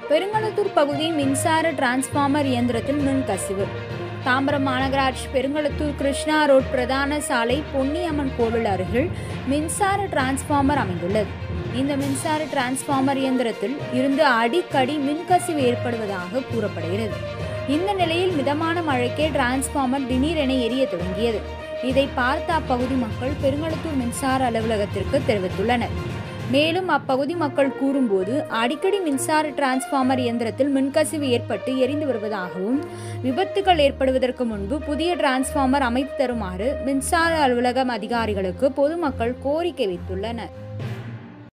பெருங்களத்தூர் பகுதி மின்சார டிரான்ஸ்ஃபார்மர் இயந்திரத்தில் மின்கசிவு தாம்பரம் மாநகராட்சி பெருங்களத்தூர் கிருஷ்ணா ரோட் பிரதான சாலை பொன்னியம்மன் கோவில் அருகில் மின்சார டிரான்ஸ்ஃபார்மர் அமைந்துள்ளது இந்த மின்சார டிரான்ஸ்ஃபார்மர் இயந்திரத்தில் இருந்து அடிக்கடி மின்கசிவு ஏற்படுவதாக கூறப்படுகிறது இந்த நிலையில் மிதமான மழைக்கே டிரான்ஸ்ஃபார்மர் திடீரென எரிய தொடங்கியது இதை பார்த்த அப்பகுதி மக்கள் பெருங்களத்தூர் மின்சார அலுவலகத்திற்கு தெரிவித்துள்ளனர் மேலும் அப்பகுதி மக்கள் கூறும்போது அடிக்கடி மின்சார டிரான்ஸ்ஃபார்மர் இயந்திரத்தில் மின்கசிவு ஏற்பட்டு எரிந்து வருவதாகவும் விபத்துகள் ஏற்படுவதற்கு முன்பு புதிய டிரான்ஸ்ஃபார்மர் அமைத்து தருமாறு மின்சார அலுவலகம் அதிகாரிகளுக்கு பொதுமக்கள் கோரிக்கை வைத்துள்ளனர்